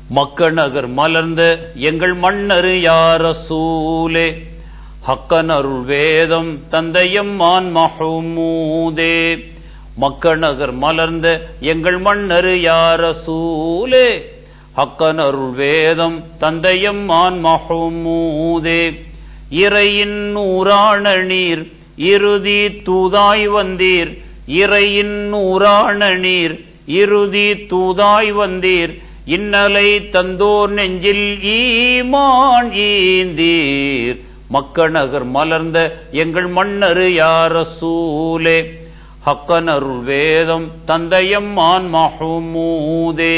மக்க நகர் மலர்ந்த எங்கள் மன்னரு யார சூலே ஹக்கனருள் வேதம் தந்தையம்மான் மஹமூதே மக்க நகர் மலர்ந்த எங்கள் மன்னரு யார சூலே ஹக்கனருள் வேதம் தந்தையம்மான் மஹமூதே இறையின் நூறான நீர் இறுதி தூதாய் வந்தீர் இறையின் நூறான நீர் இறுதி தூதாய் வந்தீர் இன்னலை தந்தோர் நெஞ்சில் ஈமான் ஈந்தீர் மக்க நகர் மலர்ந்த எங்கள் மன்னரு யார சூலே ஹக்கனருள் வேதம் தந்தையம்மான் மஹமூதே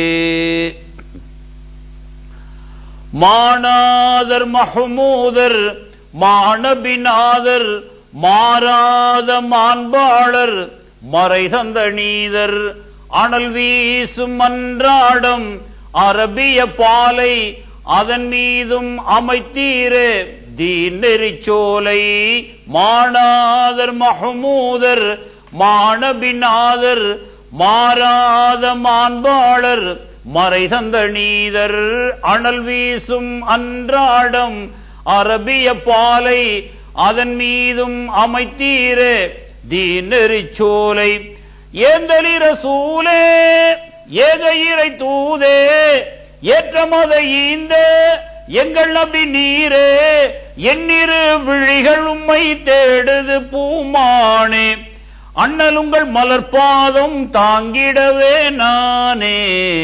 மானாதர் மஹமூதர் மாணபிநாதர் மாறாத மாண்பாளர் மறை தந்த நீதர் அனல் வீசும் அன்றாடம் அரபிய பாலை அதன் மீதும் அமைத்தீரே தீநெறிச்சோலை மானாதர் மஹமூதர் மாணபிநாதர் மாறாத மாண்பாளர் மறை தந்த நீதர் அனல் வீசும் அன்றாடம் அரபிய பாலை அதன் மீதும் அமைத்தீரே தீநெறிச்சோலை ஏந்தலிர சூலே ஏக இறை தூதே ஏற்ற மத ஈந்தே எங்கள் நபி நீரே எண்ணிரு விழிகள் உம்மை தேடுது பூமானே அண்ணல் உங்கள் மலர்பாதம் தாங்கிடவே நானே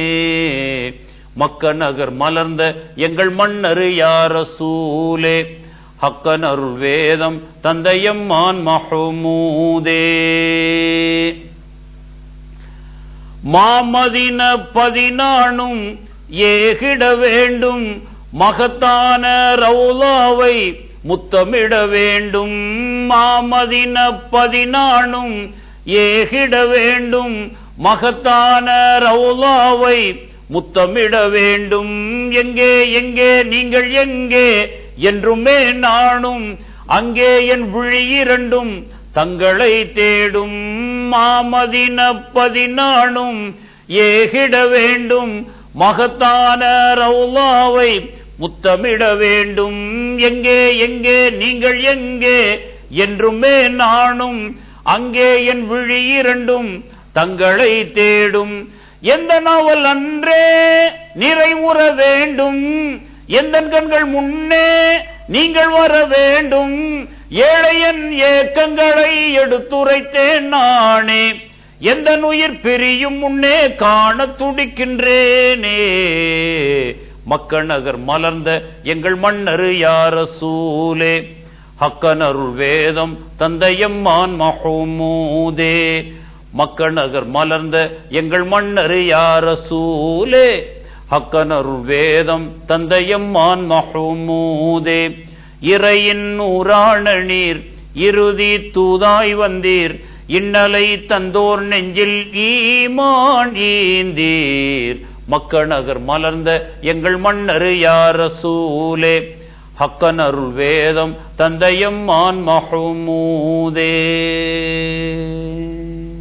மக்க நகர் மலர்ந்த எங்கள் மன்னரு யார சூலே ஹக்கன் அருள் வேதம் தந்தையம்மான் மஹமூதே மாமதின பதினானும் ஏகிட வேண்டும் மகத்தான ரவுலாவை முத்தமிட வேண்டும் மாமதின பதினானும் ஏகிட வேண்டும் மகத்தான ரவுலாவை முத்தமிட வேண்டும் எங்கே எங்கே நீங்கள் எங்கே என்றுமே நானும் அங்கே என் விழி இரண்டும் தங்களை தேடும் மாமதின பதினானும் ஏகிட வேண்டும் மகத்தான ரவுலாவை முத்தமிட வேண்டும் எங்கே எங்கே நீங்கள் எங்கே என்றுமே நானும் அங்கே என் விழி இரண்டும் தங்களை தேடும் எந்த நாவல் அன்றே நிறைவுற வேண்டும் எந்த கண்கள் முன்னே நீங்கள் வர வேண்டும் ஏழையன் ஏக்கங்களை எடுத்துரைத்தேன் நானே எந்த உயிர் பிரியும் முன்னே காண துடிக்கின்றேனே மக்க நகர் மலர்ந்த எங்கள் மன்னரு யார சூலே ஹக்கனருள் வேதம் தந்தையம்மான் மஹமூதே மக்க நகர் மலர்ந்த எங்கள் மன்னரு யார சூலே ஹக்கனருள் வேதம் தந்தையம்மான் மஹமூதே இறையின் நூறான நீர் இறுதி தூதாய் வந்தீர் இன்னலை தந்தோர் நெஞ்சில் ஈமான் ஈந்தீர் மக்க நகர் மலர்ந்த எங்கள் மன்னரு யார சூலே ஹக்கனருள் வேதம் தந்தையம்மான் மஹமூதே